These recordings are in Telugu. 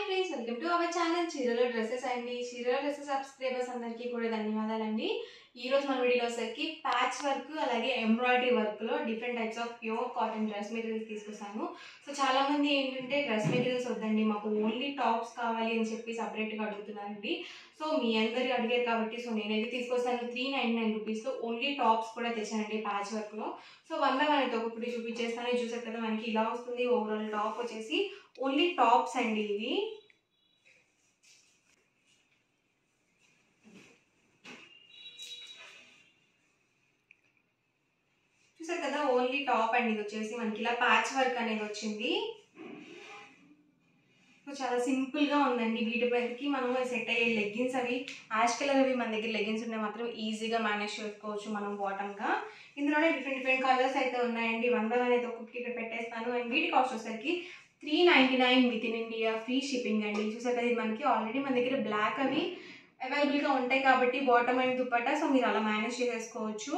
friends welcome to our channel చీరలో డ్రెస్సెస్ అండి చీరలో డ్రెస్సెస్ సబ్స్క్రైబర్స్ అందరికీ కూడా ధన్యవాదాలండి ఈ రోజు మన వీడియోలో వచ్చేసరికి ప్యాచ్ వర్క్ అలాగే ఎంబ్రాయిడరీ వర్క్లో different types of pure cotton dress materials తీసుకొస్తాను సో చాలా మంది ఏంటంటే డ్రెస్ మెటీరియల్స్ వద్దండి మాకు ఓన్లీ టాప్స్ కావాలి అని చెప్పి సపరేట్గా అడుగుతున్నారండి సో మీ అందరు అడిగారు కాబట్టి సో నేనైతే తీసుకొస్తాను త్రీ నైంటీ నైన్ రూపీస్లో ఓన్లీ టాప్స్ కూడా తెచ్చానండి ప్యాచ్ వర్క్లో సో వన్ బై వన్ అయితే ఒకటి చూపించేస్తాను చూసారు కదా మనకి ఇలా వస్తుంది ఓవరాల్ టాప్ వచ్చేసి ఓన్లీ టాప్స్ అండి ఇవి చూసారు కదా ఓన్లీ టాప్ అండి ఇది వచ్చేసి మనకి ఇలా ప్యాచ్ వర్క్ అనేది వచ్చింది సో చాలా సింపుల్ గా ఉందండి వీటి మీదకి మనం సెట్ అయ్యే లెగ్గిన్స్ అవి యాష్ కలర్ అవి మన దగ్గర లెగ్గిన్స్ ఉంటే మాత్రం ఈజీగా మేనేజ్ చేసుకోవచ్చు మనం బాటమ్ గా ఇందులోనే డిఫరెంట్ డిఫరెంట్ కలర్స్ అయితే ఉన్నాయండి వన్ బై వన్ అయితే ఒక్కొక్కటి ఇక్కడ పెట్టేస్తాను అండ్ వీటి కాస్ట్ వచ్చేసరికి three ninety nine within India free shipping అండి చూసారు కదా ఇది మనకి ఆల్రెడీ మన దగ్గర బ్లాక్ అవి అవైలబుల్గా ఉంటాయి కాబట్టి బాటమ్ అండ్ దుప్పట్టా సో మీరు అలా మేనేజ్ చేసేసుకోవచ్చు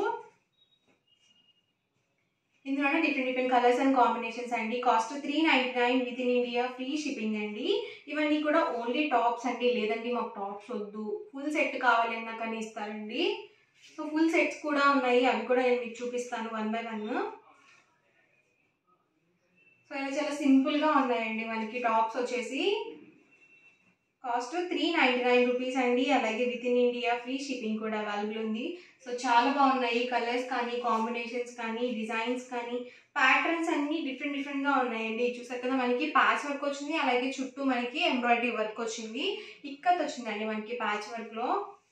ఇందులోనే different different colours and combinations అండి cost three ninety nine within India free shipping అండి ఇవన్నీ కూడా ఓన్లీ టాప్స్ అండి లేదండి మాకు టాప్స్ వద్దు ఫుల్ సెట్ కావాలి అన్నా కానీ ఇస్తారండి సో ఫుల్ సెట్స్ కూడా ఉన్నాయి అవి కూడా నేను మీకు చూపిస్తాను వన్ బై వన్ సో ఇలా చాలా సింపుల్గా ఉన్నాయండి మనకి టాప్స్ వచ్చేసి cost three ninety nine rupees అండి అలాగే within India free shipping కూడా అవైలబుల్ ఉంది సో చాలా బాగున్నాయి కలర్స్ కానీ కాంబినేషన్స్ కానీ డిజైన్స్ కానీ ప్యాటర్న్స్ అన్నీ డిఫరెంట్ డిఫరెంట్గా ఉన్నాయండి చూసారు కదా మనకి ప్యాచ్ వర్క్ వచ్చింది అలాగే చుట్టూ మనకి ఎంబ్రాయిడరీ వర్క్ వచ్చింది ఇక్కత్ వచ్చిందండి మనకి ప్యాచ్ వర్క్లో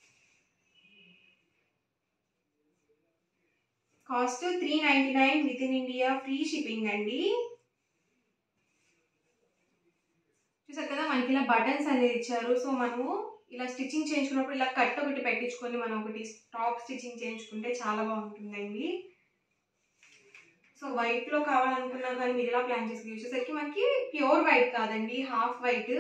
cost three ninety nine within India free shipping అండి చూసారు కదా మనకి ఇలా బటన్స్ అనేది ఇచ్చారు సో మనము ఇలా స్టిచ్చింగ్ చేయించుకున్నప్పుడు ఇలా కట్ ఒకటి పెట్టించుకొని మనం ఒకటి టాప్ స్టిచ్చింగ్ చేయించుకుంటే చాలా బాగుంటుందండి సో వైట్లో కావాలనుకున్నా కానీ మీరు ఇలా ప్లాన్ చేసుకుని వచ్చేసరికి మనకి ప్యూర్ వైట్ కాదండి హాఫ్ వైట్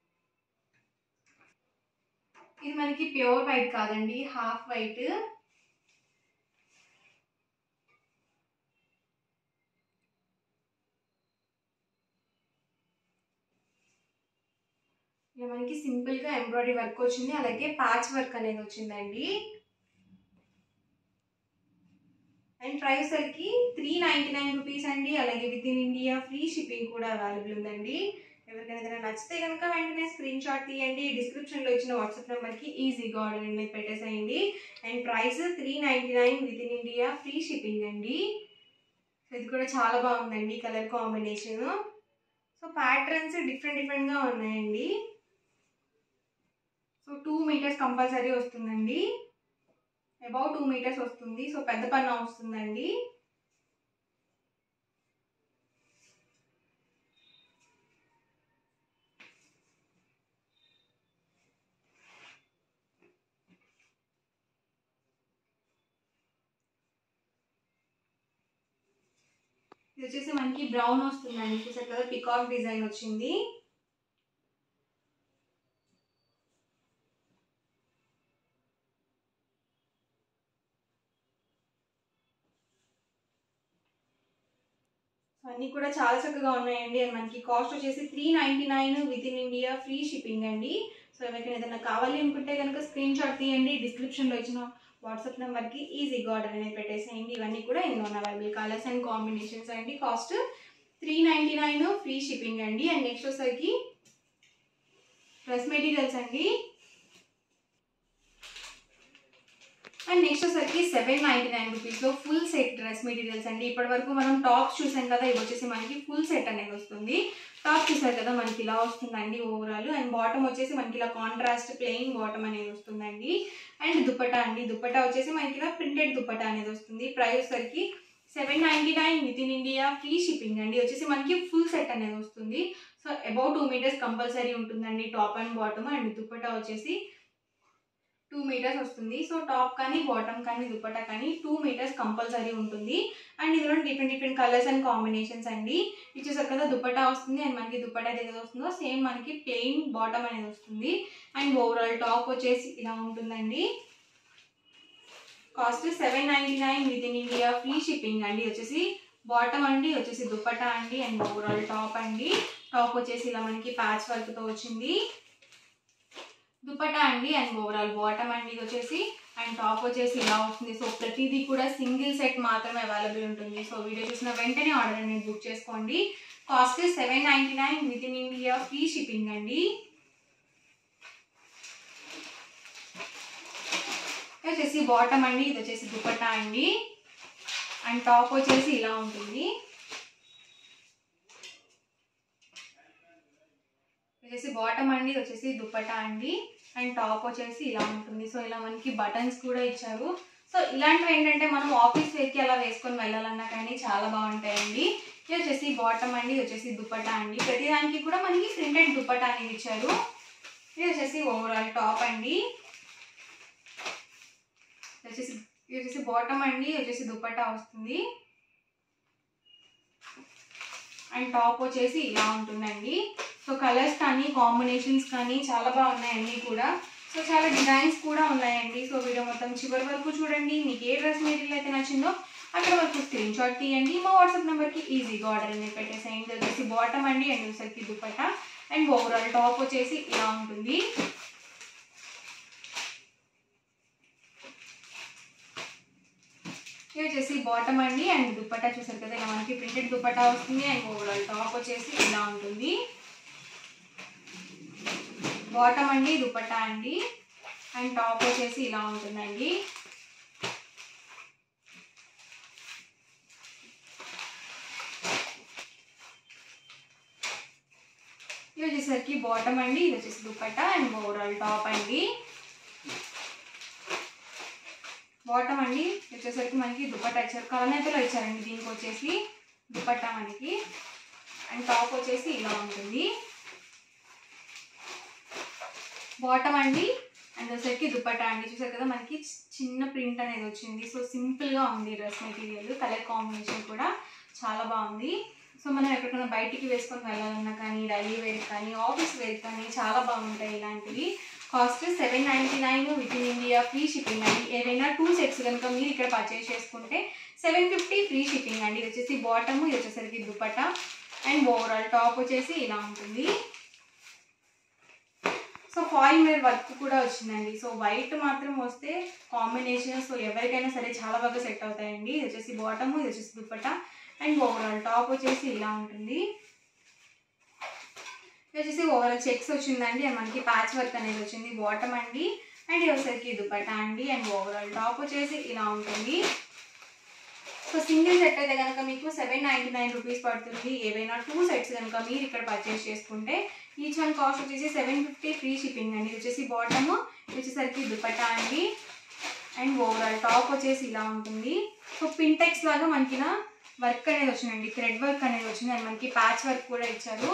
ఇది మనకి ప్యూర్ వైట్ కాదండి హాఫ్ వైట్ ఇలా మనకి సింపుల్గా ఎంబ్రాయిడరీ వర్క్ వచ్చింది అలాగే ప్యాచ్ వర్క్ అనేది వచ్చిందండి అండ్ ప్రైస్ సరికి త్రీ నైంటీ నైన్ రూపీస్ అండి అలాగే within India free shipping కూడా అవైలబుల్ ఉందండి ఎవరికైనా ఏదైనా నచ్చితే కనుక వెంటనే స్క్రీన్ షాట్ తీయండి డిస్క్రిప్షన్లో ఇచ్చిన వాట్సాప్ నెంబర్కి ఈజీగా ఆర్డర్ అనేది పెట్టేసేయండి and price three ninety nine within India free shipping అండి ఇది కూడా చాలా బాగుందండి colour combination so patterns different డిఫరెంట్గా ఉన్నాయండి సో టూ మీటర్స్ కంపల్సరీ వస్తుందండి అబౌట్ టూ మీటర్స్ వస్తుంది సో పెద్ద పన్న వస్తుందండి ఇది వచ్చేసి మనకి బ్రౌన్ వస్తుందండి చూసారు కదా పికాక్ డిజైన్ వచ్చింది అన్నీ కూడా చాలా చక్కగా ఉన్నాయండి అండ్ మనకి కాస్ట్ వచ్చేసి three ninety nine within India free shipping అండి సో ఎవరికైనా ఏదైనా కావాలి అనుకుంటే కనుక స్క్రీన్ షాట్ తీయండి డిస్క్రిప్షన్లో ఇచ్చిన వాట్సాప్ నెంబర్కి ఈజీగా ఆర్డర్ అనేది పెట్టేసేయండి ఇవన్నీ కూడా ఇందులో అవైలబుల్ కలర్స్ అండ్ కాంబినేషన్స్ అండి cost three ninety nine free shipping అండి అండ్ నెక్స్ట్ వచ్చేసరికి డ్రెస్ మెటీరియల్స్ అండి అండ్ నెక్స్ట్ వచ్చేసరికి సెవెన్ నైంటీ నైన్ రూపీస్లో ఫుల్ సెట్ డ్రెస్ మెటీరియల్స్ అండి ఇప్పటి వరకు మనం టాప్స్ చూసాం కదా ఇవి వచ్చేసి మనకి ఫుల్ సెట్ అనేది వస్తుంది టాప్ చూసారు కదా మనకి ఇలా వస్తుందండి ఓవరాల్ అండ్ బాటమ్ వచ్చేసి మనకి ఇలా కాంట్రాస్ట్ ప్లెయిన్ బాటమ్ అనేది వస్తుందండి అండ్ దుప్పటా అండి దుప్పటా వచ్చేసి మనకి ఇలా ప్రింటెడ్ దుప్పటా అనేది వస్తుంది ప్రైస్ వచ్చేసరికి seven ninety nine within India free shipping అండి వచ్చేసి మనకి ఫుల్ సెట్ అనేది వస్తుంది so about two metres compulsory ఉంటుందండి top and bottom and dupatta వచ్చేసి టూ మీటర్స్ వస్తుంది సో టాప్ కానీ బాటమ్ కానీ దుపట్టా కానీ టూ మీటర్స్ కంపల్సరీ ఉంటుంది అండ్ ఇందులో different different colours and combinations అండి ఇచ్చేసారు కదా దుపట్టా వస్తుంది అండ్ మనకి దుపట్టా ఏదైతే వస్తుందో సేమ్ మనకి ప్లెయిన్ బాటమ్ అనేది వస్తుంది అండ్ ఓవరాల్ టాప్ వచ్చేసి ఇలా ఉంటుందండి cost seven ninety nine within India free shipping అండి వచ్చేసి బాటమ్ అండి వచ్చేసి దుపట్టా అండి అండ్ ఓవరాల్ టాప్ అండి టాప్ వచ్చేసి ఇలా మనకి ప్యాచ్ వర్క్తో వచ్చింది దుపట్టా అండి అండ్ ఓవరాల్ బాటమ్ అండి ఇది వచ్చేసి అండ్ టాప్ వచ్చేసి ఇలా వస్తుంది సో ప్రతిదీ కూడా సింగిల్ సెట్ మాత్రమే అవైలబుల్ ఉంటుంది సో వీడియో చూసిన వెంటనే ఆర్డర్ అనేది బుక్ చేసుకోండి cost seven ninety nine within India free shipping అండి ఇది వచ్చేసి బాటమ్ అండి ఇది వచ్చేసి దుపట్టా అండి అండ్ టాప్ వచ్చేసి ఇలా ఉంటుంది ఇది వచ్చేసి బాటమ్ అండి ఇది వచ్చేసి దుపట్టా అండి అండ్ టాప్ వచ్చేసి ఇలా ఉంటుంది సో ఇలా మనకి బటన్స్ కూడా ఇచ్చారు సో ఇలాంటివి ఏంటంటే మనం ఆఫీస్ వేర్కి అలా వేసుకొని వెళ్ళాలన్నా కానీ చాలా బాగుంటాయండి ఇది వచ్చేసి బాటమ్ అండి ఇది వచ్చేసి దుపట్టా అండి ప్రతిదానికి కూడా మనకి ప్రింటెడ్ దుపట్టా అనేది ఇచ్చారు ఇది వచ్చేసి ఓవరాల్ టాప్ అండి ఇది వచ్చేసి ఇది వచ్చేసి బాటమ్ అండి ఇది వచ్చేసి దుపట్టా వస్తుంది అండ్ టాప్ వచ్చేసి ఇలా ఉంటుందండి సో కలర్స్ కానీ కాంబినేషన్స్ కానీ చాలా బాగున్నాయి అన్నీ కూడా సో చాలా డిజైన్స్ కూడా ఉన్నాయండి సో వీడియో మొత్తం చివరి వరకు చూడండి మీకు ఏ డ్రెస్ మెటీరియల్ అయితే నచ్చిందో అక్కడ వరకు స్క్రీన్ షాట్ తీయండి మా వాట్సాప్ నెంబర్కి ఈజీగా ఆర్డర్ అనేది పెట్టేసేయండి ఇది వచ్చేసి బాటమ్ అండి అండ్ వచ్చేసరికి దుపట్టా అండ్ ఓవరాల్ టాప్ వచ్చేసి ఇలా ఉంటుంది ఇది వచ్చేసి బాటమ్ అండి అండ్ దుపట్టా చూసారు కదా ఇలా మనకి ప్రింటెడ్ దుపట్టా వస్తుంది అండ్ ఓవరాల్ టాప్ వచ్చేసి ఇలా ఉంటుంది బాటమ్ అండి దుపట్టా అండి అండ్ టాప్ వచ్చేసి ఇలా ఉంటుందండి ఇది వచ్చేసరికి బాటమ్ అండి ఇది వచ్చేసి దుపట్టా అండ్ ఓవరాల్ టాప్ అండి బాటమ్ అండి ఇది వచ్చేసరికి మనకి దుపట్టా ఇచ్చారు కలనేతలో ఇచ్చారండి దీనికి వచ్చేసి దుపట్టా మనకి అండ్ టాప్ వచ్చేసి ఇలా ఉంటుంది బాటమ్ అండి అండ్ వచ్చేసరికి దుపట్టా అండి చూసారు కదా మనకి చిన్న ప్రింట్ అనేది వచ్చింది సో సింపుల్గా ఉంది డ్రెస్ మెటీరియల్ కలర్ కాంబినేషన్ కూడా చాలా బాగుంది సో మనం ఎక్కడికైనా బయటికి వేసుకొని వెళ్ళాలన్నా కానీ డైలీ వేర్ కానీ ఆఫీస్ వేర్ కానీ చాలా బాగుంటాయి ఇలాంటివి cost seven ninety nine within India free shipping అండి ఏదైనా టూ సెట్స్ కనుక మీరు ఇక్కడ పర్చేస్ చేసుకుంటే సెవెన్ ఫిఫ్టీ ఫ్రీ షిప్పింగ్ అండి ఇది వచ్చేసి బాటమ్ ఇది వచ్చేసరికి దుపట్టా అండ్ ఓవరాల్ టాప్ వచ్చేసి ఇలా ఉంటుంది సో ఫాయిల్ మీద వర్క్ కూడా వచ్చిందండి సో వైట్ మాత్రం వస్తే కాంబినేషన్ సో ఎవరికైనా సరే చాలా బాగా సెట్ అవుతాయండి ఇది వచ్చేసి బాటమ్ ఇది వచ్చేసి దుపట్టా అండ్ ఓవరాల్ టాప్ వచ్చేసి ఇలా ఉంటుంది ఇది వచ్చేసి ఓవరాల్ చెక్స్ వచ్చిందండి అండ్ మనకి ప్యాచ్ వర్క్ అనేది వచ్చింది బాటమ్ అండి అండ్ ఇది వచ్చేసరికి దుపట్టా అండి అండ్ ఓవరాల్ టాప్ వచ్చేసి ఇలా ఉంటుంది సో సింగిల్ సెట్ అయితే కనుక మీకు సెవెన్ నైంటీ నైన్ రూపీస్ పడుతుంది ఏవైనా టూ సెట్స్ కనుక మీరు ఇక్కడ పర్చేస్ చేసుకుంటే ఈచ్ వన్ కాస్ట్ వచ్చేసి సెవెన్ ఫిఫ్టీ ఫ్రీ షిప్పింగ్ అండి ఇది వచ్చేసి బాటమ్ ఇది వచ్చేసరికి దుపట్టా అండి అండ్ ఓవరాల్ టాప్ వచ్చేసి ఇలా ఉంటుంది సో పింటెక్స్ లాగా మనకి వర్క్ అనేది వచ్చిందండి థ్రెడ్ వర్క్ అనేది వచ్చింది అండ్ మనకి ప్యాచ్ వర్క్ కూడా ఇచ్చారు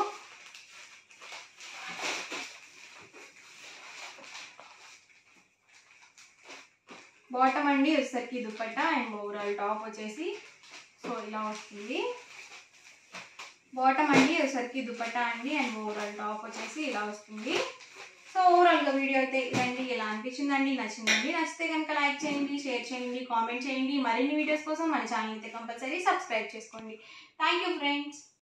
బాటమ్ అండి వచ్చేసరికి దుపట్టా అండ్ ఓవరాల్ టాప్ వచ్చేసి సో ఇలా వస్తుంది బాటమ్ అండి వచ్చేసరికి దుపట్టా అండి అండ్ ఓవరాల్ టాప్ వచ్చేసి ఇలా వస్తుంది సో ఓవరాల్గా వీడియో అయితే ఇదండి ఎలా అనిపించిందండి నచ్చిందండి నచ్చితే కనుక లైక్ చేయండి షేర్ చేయండి కామెంట్ చేయండి మరిన్ని వీడియోస్ కోసం మన ఛానల్ అయితే కంపల్సరీ సబ్స్క్రైబ్ చేసుకోండి థ్యాంక్ యూ ఫ్రెండ్స్